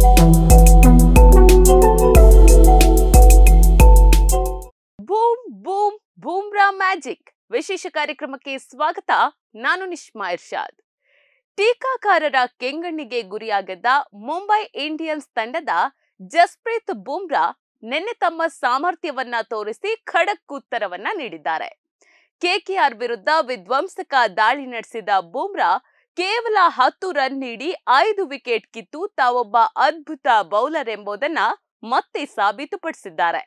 boom boom Bumrah magic ವಿಶೇಷ ಕಾರ್ಯಕ್ರಮಕ್ಕೆ ಸ್ವಾಗತ ನಾನು ನಿಶ್ಮಾ ಇರ್ಷಾದ್ ಟೀಕಾಕಾರರ ಕೆಂಗಣ್ಣಿಗೆ ಗುರಿಯಾಗಿದ್ದ ಮುಂಬೈ ಇಂಡಿಯನ್ಸ್ ತಂಡದ ಜಸ್ಪ್ರೀತ್ ಬೂಮ್ರಾ ನಿನ್ನೆ ತಮ್ಮ ಸಾಮರ್ಥ್ಯವನ್ನ ತೋರಿಸಿ ಖಡಕ್ ಉತ್ತರವನ್ನ ನೀಡಿದ್ದಾರೆ ಕೆಕೆಆರ್ ವಿರುದ್ಧ ವಿಧ್ವಂಸಕ ದಾಳಿ ನಡೆಸಿದ ಬೂಮ್ರಾ ಕೇವಲ ಹತ್ತು ರನ್ ನೀಡಿ ಐದು ವಿಕೆಟ್ ಕಿತ್ತು ತಾವೊಬ್ಬ ಅದ್ಭುತ ಬೌಲರ್ ಎಂಬುದನ್ನ ಮತ್ತೆ ಸಾಬೀತುಪಡಿಸಿದ್ದಾರೆ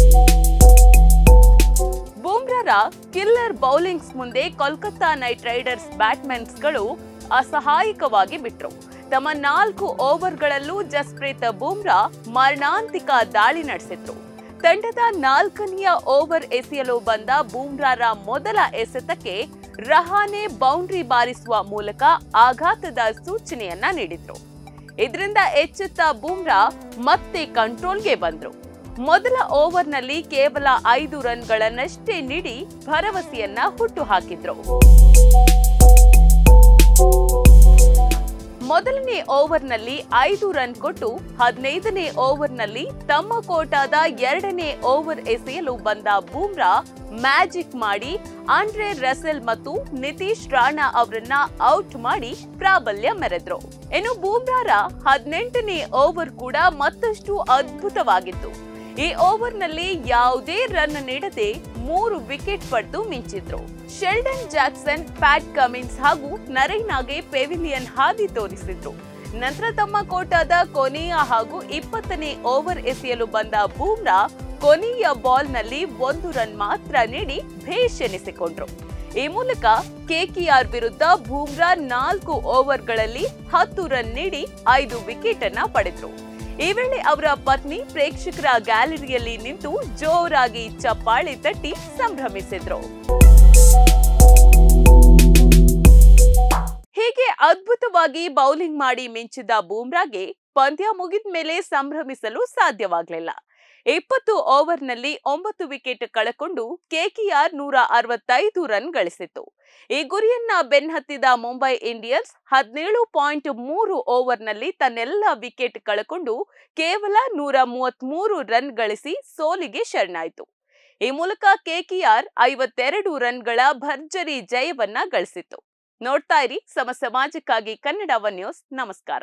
ಬೂಮ್ರಾರ ಕಿಲ್ಲರ್ ಬೌಲಿಂಗ್ಸ್ ಮುಂದೆ ಕೋಲ್ಕತ್ತಾ ನೈಟ್ ರೈಡರ್ಸ್ ಬ್ಯಾಟ್ಮನ್ಸ್ಗಳು ಅಸಹಾಯಕವಾಗಿ ಬಿಟ್ರು ತಮ್ಮ ನಾಲ್ಕು ಓವರ್ಗಳಲ್ಲೂ ಜಸ್ಪ್ರೀತ್ ಬೂಮ್ರಾ ಮರಣಾಂತಿಕ ದಾಳಿ ನಡೆಸಿದ್ರು ತಂಡದ ನಾಲ್ಕನೆಯ ಓವರ್ ಎಸೆಯಲು ಬಂದ ಬೂಮ್ರಾರ ಮೊದಲ ಎಸೆತಕ್ಕೆ ರಹಾನೆ ಬೌಂಡ್ರಿ ಬಾರಿಸುವ ಮೂಲಕ ಆಘಾತದ ಸೂಚನೆಯನ್ನ ನೀಡಿದ್ರು ಇದರಿಂದ ಎಚ್ಚೆತ್ತ ಬೂಮ್ರಾ ಮತ್ತೆ ಕಂಟ್ರೋಲ್ಗೆ ಬಂದ್ರು ಮೊದಲ ಓವರ್ನಲ್ಲಿ ಕೇವಲ ಐದು ರನ್ಗಳನ್ನಷ್ಟೇ ನೀಡಿ ಭರವಸೆಯನ್ನ ಹುಟ್ಟುಹಾಕಿದ್ರು ಮೊದಲನೇ ಓವರ್ನಲ್ಲಿ ಐದು ರನ್ ಕೊಟ್ಟು ಹದಿನೈದನೇ ಓವರ್ನಲ್ಲಿ ತಮ್ಮ ಕೋಟಾದ ಎರಡನೇ ಓವರ್ ಎಸೆಯಲು ಬಂದ ಬೂಮ್ರಾ ಮ್ಯಾಜಿಕ್ ಮಾಡಿ ಆಂಡ್ರೆ ರಸೆಲ್ ಮತ್ತು ನಿತೀಶ್ ರಾಣಾ ಅವರನ್ನ ಔಟ್ ಮಾಡಿ ಪ್ರಾಬಲ್ಯ ಮೆರೆದ್ರು ಇನ್ನು ಬೂಮ್ರಾರ ಹದಿನೆಂಟನೇ ಓವರ್ ಕೂಡ ಮತ್ತಷ್ಟು ಅದ್ಭುತವಾಗಿತ್ತು ಈ ಓವರ್ನಲ್ಲಿ ಯಾವುದೇ ರನ್ ನೀಡದೆ ಮೂರು ವಿಕೆಟ್ ಪಡೆದು ಮಿಂಚಿದ್ರು ಶೆಲ್ಡನ್ ಜಾಕ್ಸನ್ ಪ್ಯಾಟ್ ಕಮಿನ್ಸ್ ಹಾಗೂ ನರೈನಾಗೆ ಪೆವಿಲಿಯನ್ ಹಾದಿ ತೋರಿಸಿದ್ರು ನಂತರ ತಮ್ಮ ಕೋಟಾದ ಕೊನೆಯ ಹಾಗೂ ಇಪ್ಪತ್ತನೇ ಓವರ್ ಎಸೆಯಲು ಬಂದ ಬೂಮ್ರಾ ಕೊನೆಯ ಬಾಲ್ನಲ್ಲಿ ಒಂದು ರನ್ ಮಾತ್ರ ನೀಡಿ ಭೇಷ್ ಎನಿಸಿಕೊಂಡ್ರು ಈ ಮೂಲಕ ಕೆಕೆಆರ್ ವಿರುದ್ಧ ಬೂಮ್ರಾ ನಾಲ್ಕು ಓವರ್ಗಳಲ್ಲಿ ಹತ್ತು ರನ್ ನೀಡಿ ಐದು ವಿಕೆಟ್ ಅನ್ನ ಪಡೆದ್ರು ಈ ವೇಳೆ ಅವರ ಪತ್ನಿ ಪ್ರೇಕ್ಷಕರ ಗ್ಯಾಲರಿಯಲ್ಲಿ ನಿಂತು ಜೋರಾಗಿ ಚಪ್ಪಾಳೆ ತಟ್ಟಿ ಸಂಭ್ರಮಿಸಿದ್ರು ಹೀಗೆ ಅದ್ಭುತವಾಗಿ ಬೌಲಿಂಗ್ ಮಾಡಿ ಮಿಂಚಿದ ಬೂಮ್ರಾಗೆ ಪಂದ್ಯ ಮುಗಿದ ಮೇಲೆ ಸಂಭ್ರಮಿಸಲು ಸಾಧ್ಯವಾಗಲಿಲ್ಲ ಇಪ್ಪತ್ತು ಓವರ್ನಲ್ಲಿ ಒಂಬತ್ತು ವಿಕೆಟ್ ಕಳಕೊಂಡು ಕೆಕೆಆರ್ ನೂರ ಅರವತ್ತೈದು ರನ್ ಗಳಿಸಿತ್ತು ಈ ಗುರಿಯನ್ನ ಬೆನ್ನಹತ್ತಿದ ಮುಂಬೈ ಇಂಡಿಯನ್ಸ್ ಹದಿನೇಳು ಪಾಯಿಂಟ್ ಮೂರು ಓವರ್ನಲ್ಲಿ ತನ್ನೆಲ್ಲ ವಿಕೆಟ್ ಕಳಕೊಂಡು ಕೇವಲ ನೂರ ಮೂವತ್ಮೂರು ರನ್ ಗಳಿಸಿ ಸೋಲಿಗೆ ಶರಣಾಯಿತು ಈ ಮೂಲಕ ಕೆಕೆಆರ್ ಐವತ್ತೆರಡು ರನ್ಗಳ ಭರ್ಜರಿ ಜಯವನ್ನ ಗಳಿಸಿತ್ತು ನೋಡ್ತಾ ಇರಿ ಸಮ ಸಮಾಜಕ್ಕಾಗಿ ಕನ್ನಡ ಒನ್ ನ್ಯೂಸ್ ನಮಸ್ಕಾರ